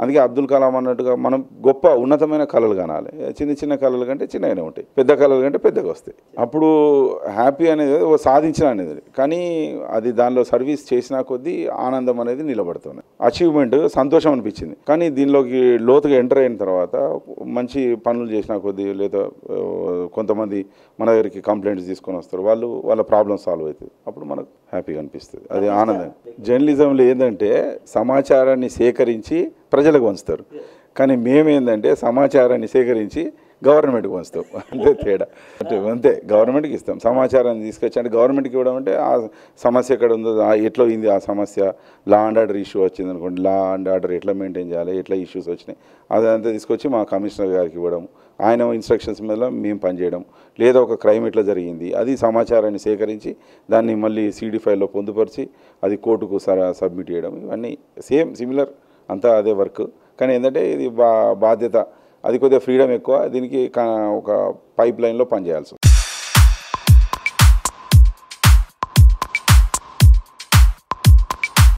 అందుకే అబ్దుల్ కలాం అన్నట్టుగా మనం గొప్ప ఉన్నతమైన కళలు కనాలి చిన్న చిన్న కళలు కంటే చిన్నగానే ఉంటాయి పెద్ద కళలు కంటే పెద్దగా వస్తాయి అప్పుడు హ్యాపీ అనేది ఓ సాధించిన అనేది కానీ అది దానిలో సర్వీస్ చేసిన కొద్దీ ఆనందం అనేది నిలబడుతుంది అచీవ్మెంట్ సంతోషం అనిపించింది కానీ దీనిలోకి లోతుగా ఎంటర్ అయిన తర్వాత మంచి పనులు చేసిన కొద్దీ లేదా ఆ, కొంతమంది మన దగ్గరికి కంప్లైంట్స్ తీసుకొని వస్తారు వాళ్ళు వాళ్ళ ప్రాబ్లమ్ సాల్వ్ అవుతుంది అప్పుడు మనకు హ్యాపీగా అనిపిస్తుంది అది ఆనందం జర్నలిజంలో ఏంటంటే సమాచారాన్ని సేకరించి ప్రజలకు పంచుతారు కానీ మేమేందంటే సమాచారాన్ని సేకరించి గవర్నమెంట్కి పంచుతాం అంతే తేడా అంటే అంతే గవర్నమెంట్కి ఇస్తాం సమాచారాన్ని తీసుకొచ్చి అంటే గవర్నమెంట్కి ఇవ్వడం అంటే ఆ సమస్య ఎక్కడ ఉందో ఆ ఎట్లా అయింది ఆ సమస్య లా అండ్ ఆర్డర్ ఇష్యూ వచ్చింది అనుకోండి లా అండ్ ఆర్డర్ ఎట్లా మెయింటైన్ చేయాలి ఎట్లా ఇష్యూస్ వచ్చినాయి అదంతా తీసుకొచ్చి మా కమిషనర్ గారికి ఇవ్వడం ఆయన ఇన్స్ట్రక్షన్స్ మీద మేము పనిచేయడం లేదా ఒక క్రైమ్ ఎట్లా జరిగింది అది సమాచారాన్ని సేకరించి దాన్ని మళ్ళీ సీడీ ఫైల్లో పొందుపరిచి అది కోర్టుకు సర సబ్మిట్ చేయడం ఇవన్నీ సేమ్ సిమిలర్ అంతా అదే వర్క్ కానీ ఏంటంటే ఇది బా బాధ్యత అది కొద్దిగా ఫ్రీడమ్ ఎక్కువ దీనికి కా- ఒక పైప్ లైన్లో పనిచేయాల్సి వస్తుంది.